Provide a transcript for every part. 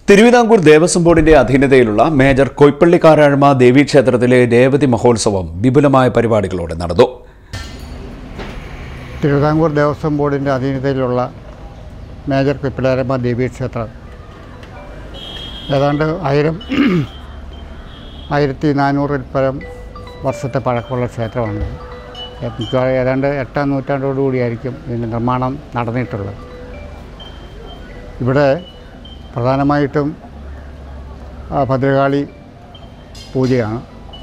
തിരുവിതാംകൂർ ദേവസ്വം ബോർഡിന്റെ അധീനതയിലുള്ള മേജർ കൊയ്പ്പള്ളിക്കാരാഴ്മ ദേവീക്ഷേത്രത്തിലെ രേവതി മഹോത്സവം വിപുലമായ പരിപാടികളോടെ നടന്നു തിരുവിതാംകൂർ ദേവസ്വം ബോർഡിൻ്റെ അധീനതയിലുള്ള മേജർ പിപ്പിലാരമ്മ ദേവീ ക്ഷേത്രം ഏതാണ്ട് ആയിരം ആയിരത്തി നാനൂറിൽ പരം വർഷത്തെ പഴക്കമുള്ള ക്ഷേത്രമാണ് മിക്കവാറും ഏതാണ്ട് എട്ടാം നൂറ്റാണ്ടോടുകൂടിയായിരിക്കും ഇതിൻ്റെ നിർമ്മാണം നടന്നിട്ടുള്ളത് ഇവിടെ പ്രധാനമായിട്ടും ആ, ഭദ്രകാളി പൂജയാണ്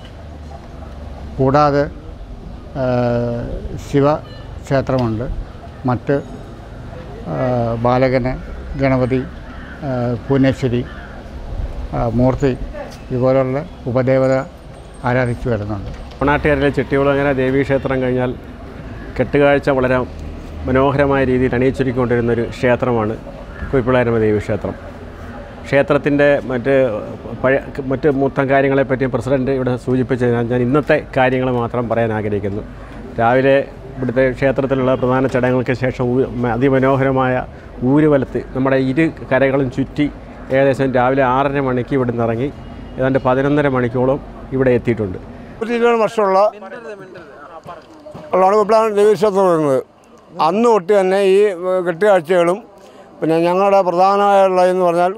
കൂടാതെ ആ, ശിവക്ഷേത്രമുണ്ട് മറ്റ് ആ, ബാലകന് ഗണപതി ആ, ഭുവനേശ്വരി ആ, മൂർത്തി ഇതുപോലുള്ള ഉപദേവത ആരാധിച്ചു വരുന്നുണ്ട് മണാട്ടുകാരിലെ ചെട്ടികുളങ്ങര ദേവീക്ഷേത്രം കഴിഞ്ഞാൽ കെട്ടുകാഴ്ച വളരെ മനോഹരമായ രീതിയിൽ അണിയിച്ചൊരുക്കൊണ്ടിരുന്ന ഒരു ക്ഷേത്രമാണ് കുയിപ്പിളാരമ്മ ദേവീക്ഷേത്രം ക്ഷേത്രത്തിൻ്റെ മറ്റ് പഴയ മറ്റ് മൊത്തം കാര്യങ്ങളെപ്പറ്റിയും പ്രസിഡൻറ്റ് ഇവിടെ സൂചിപ്പിച്ചതിനാൽ ഞാൻ ഇന്നത്തെ കാര്യങ്ങൾ മാത്രം പറയാൻ ആഗ്രഹിക്കുന്നു രാവിലെ ഇവിടുത്തെ ക്ഷേത്രത്തിലുള്ള പ്രധാന ചടങ്ങുകൾക്ക് ശേഷം ഊ- മ- അതിമനോഹരമായ ഊരുവലത്ത് നമ്മുടെ ഇരു കരകളും ചുറ്റി ഏകദേശം രാവിലെ ആറര മണിക്ക് ഇവിടെ നിന്ന് ഇറങ്ങി ഏതാണ്ട് പതിനൊന്നര മണിക്കോളം ഇവിടെ എത്തിയിട്ടുണ്ട് നൂറ്റി ഇരുപത് വർഷമുള്ള ഉള്ളതാണ് കുപ്പിളാണ് ദേവീക്ഷേത്രം വരുന്നത് അന്ന് തൊട്ട് തന്നെ ഈ ഏഹ്, കെട്ടുകാഴ്ചകളും പിന്നെ ഞങ്ങളുടെ പ്രധാനമായുള്ള എന്ന് പറഞ്ഞാൽ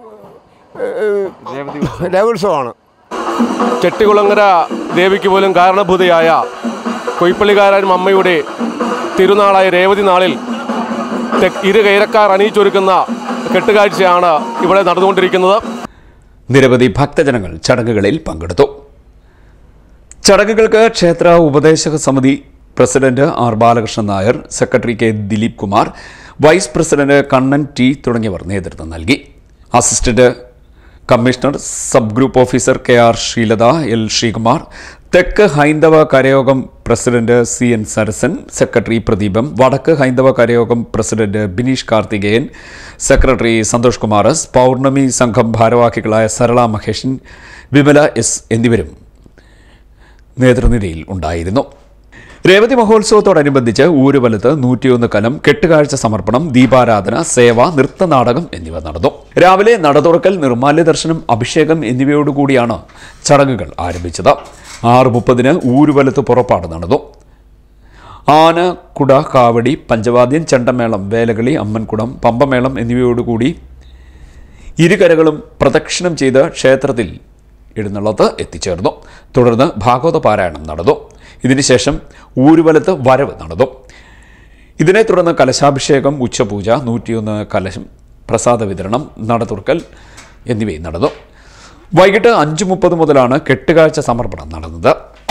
ഏഹ്, ദേവോത്സവമാണ് ചെട്ടികുളങ്ങര ദേവിക്ക് പോലും കാരണഭൂതയായ കൊയ്പ്പള്ളിക്കാരൻ അമ്മയുടെ തിരുനാളായ രേവതി നാളിൽ തെ- ഇരു കൈരക്കാർ അണിയിച്ചൊരുക്കുന്ന കെട്ടുകാഴ്ചയാണ് ഇവിടെ നടന്നുകൊണ്ടിരിക്കുന്നത് നിരവധി ഭക്തജനങ്ങൾ ചടങ്ങുകളിൽ പങ്കെടുത്തു ചടങ്ങുകൾക്ക് ക്ഷേത്ര ഉപദേശക സമിതി president R Balakrishnan Nair secretary K Dileep Kumar vice president Kannan T തുടങ്ങിയവർ നേതൃത്വം നൽകി assistant commissioner sub group officer K R Sreelatha L Sreekumar തെക്ക് ഹൈന്ദവ കരയോഗം president C N Sarasan secretary Pradeepam വടക്ക് ഹൈന്ദവ കരയോഗം president Bineesh Karthikeyan secretary Santhosh Kumar S Pournami സംഘം ഭാരവാഹികളായ സരള മഹേഷൻ വിമല എസ് എന്നിവരും നേതൃനിരയിൽ ഉണ്ടായിരുന്നു രേവതി മഹോത്സവത്തോടനുബന്ധിച്ച് ഊരുവലത്ത് നൂറ്റിയൊന്ന് കലം കെട്ടുകാഴ്ച സമർപ്പണം ദീപാരാധന സേവ നൃത്തനാടകം എന്നിവ നടന്നു രാവിലെ നടതുറക്കൽ നിർമാല്യ ദർശനം അഭിഷേകം എന്നിവയോടുകൂടിയാണ് ചടങ്ങുകൾ ആരംഭിച്ചത് ആറ് മുപ്പതിന് ഊരുവലത്ത് പുറപ്പാട് നടന്നു ആന കുട കാവടി പഞ്ചവാദ്യം ചെണ്ടമേളം വേലകളി അമ്മൻകുടം പമ്പമേളം എന്നിവയോടുകൂടി ഇരുകരകളും പ്രദക്ഷിണം ചെയ്ത് ക്ഷേത്രത്തിൽ എഴുന്നള്ളത്ത് എത്തിച്ചേർന്നു തുടർന്ന് ഭാഗവത പാരായണം നടന്നു ഇതിനുശേഷം ഊരുവലത്ത് വരവ് നടന്നു ഇതിനെ തുടർന്ന് കലശാഭിഷേകം ഉച്ചപൂജ നൂറ്റിയൊന്ന് കലശം പ്രസാദ വിതരണം നടതുർക്കൽ എന്നിവയും നടന്നു വൈകിട്ട് അഞ്ച് മുപ്പത് മുതലാണ് കെട്ടുകാഴ്ച സമർപ്പണം നടന്നത്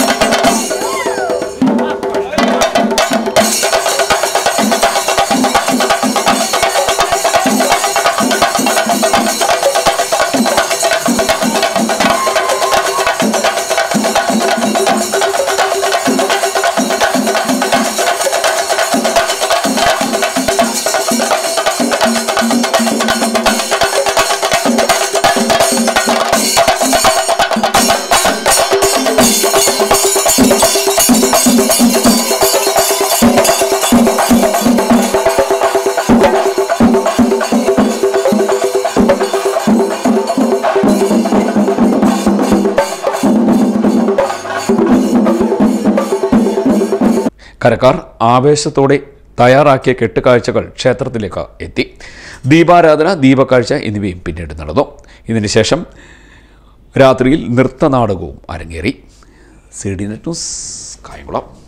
കരക്കാർ ആവേശത്തോടെ തയ്യാറാക്കിയ കെട്ടുകാഴ്ചകൾ ക്ഷേത്രത്തിലേക്ക് എത്തി ദീപാരാധന ദീപക്കാഴ്ച എന്നിവയും പിന്നീട് നടന്നു ഇതിനുശേഷം രാത്രിയിൽ നൃത്തനാടകവും അരങ്ങേറി C D net news Kayamkulam